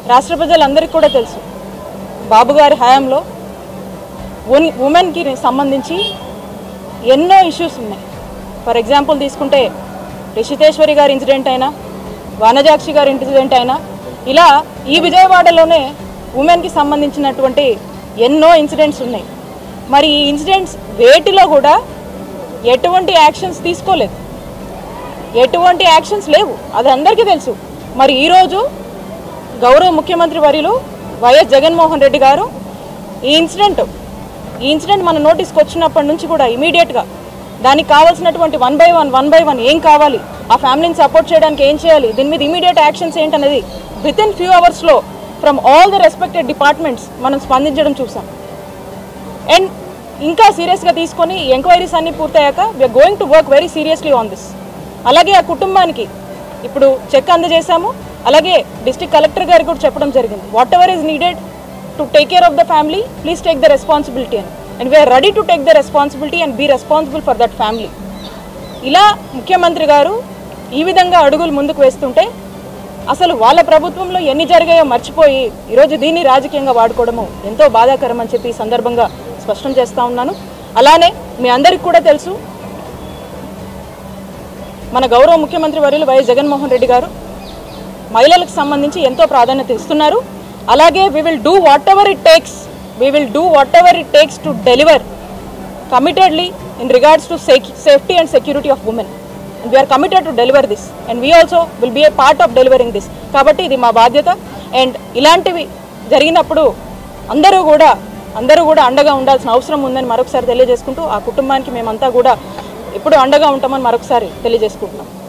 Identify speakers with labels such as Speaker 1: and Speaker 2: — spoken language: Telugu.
Speaker 1: రాష్ట్ర ప్రజలందరికీ కూడా తెలుసు బాబు గారి హయాంలో ఉని ఉమెన్కి సంబంధించి ఎన్నో ఇష్యూస్ ఉన్నాయి ఫర్ ఎగ్జాంపుల్ తీసుకుంటే రిషితేశ్వరి గారి ఇన్సిడెంట్ అయినా వనజాక్షి గారి ఇన్సిడెంట్ అయినా ఇలా ఈ విజయవాడలోనే ఉమెన్కి సంబంధించినటువంటి ఎన్నో ఇన్సిడెంట్స్ ఉన్నాయి మరి ఈ ఇన్సిడెంట్స్ వేటిలో కూడా ఎటువంటి యాక్షన్స్ తీసుకోలేదు ఎటువంటి యాక్షన్స్ లేవు అది అందరికీ తెలుసు మరి ఈరోజు గౌరవ ముఖ్యమంత్రి వర్యులు వైఎస్ జగన్మోహన్ రెడ్డి గారు ఈ ఇన్సిడెంట్ ఈ ఇన్సిడెంట్ మన నోటీస్కి వచ్చినప్పటి నుంచి కూడా ఇమీడియట్గా దానికి కావాల్సినటువంటి one by one one by one ఏం కావాలి ఆ ఫ్యామిలీని సపోర్ట్ చేయడానికి ఏం చేయాలి దీని మీద ఇమీడియట్ యాక్షన్స్ ఏంటనేది విత్ ఇన్ ఫ్యూ అవర్స్లో from all the respected departments మనం స్పందించడం చూసాం అండ్ ఇంకా సీరియస్గా తీసుకొని ఎంక్వైరీస్ అన్ని పూర్తయ్యాక we're going to work very seriously on this అలాగే ఆ కుటుంబానికి ఇప్పుడు చెక్ అందజేశాము అలాగే డిస్ట్రిక్ట్ కలెక్టర్ గారికి కూడా చెప్పడం జరిగింది whatever is needed to take care of the family please take the responsibility అని and we're ready to take the responsibility and be responsible for that family ఇలా ముఖ్యమంత్రి గారు ఈ విధంగా అడుగులు ముందుకు వేస్తుంటే అసలు వాళ్ళ ప్రభుత్వంలో ఎన్ని జరిగాయో మర్చిపోయి ఈరోజు దీన్ని రాజకీయంగా వాడుకోవడము ఎంతో బాధాకరం అని చెప్పి ఈ సందర్భంగా స్పష్టం చేస్తా ఉన్నాను అలానే మీ అందరికీ కూడా తెలుసు మన గౌరవ ముఖ్యమంత్రి వర్యులు వైఎస్ జగన్మోహన్ రెడ్డి గారు మహిళలకు సంబంధించి ఎంతో ప్రాధాన్యత ఇస్తున్నారు అలాగే we will do whatever it takes we will do whatever it takes to deliver committedly in regards to safety and security of women and we're committed to deliver this and we also will be a part of delivering this కాబట్టి ఇది మా బాధ్యత అండ్ ఇలాంటివి జరిగినప్పుడు అందరూ కూడా అందరూ కూడా అండగా ఉండాల్సిన అవసరం ఉందని మరొకసారి తెలియజేసుకుంటూ ఆ కుటుంబానికి మేమంతా కూడా ఎప్పుడు అండగా ఉంటామని మరొకసారి తెలియజేసుకుంటున్నాం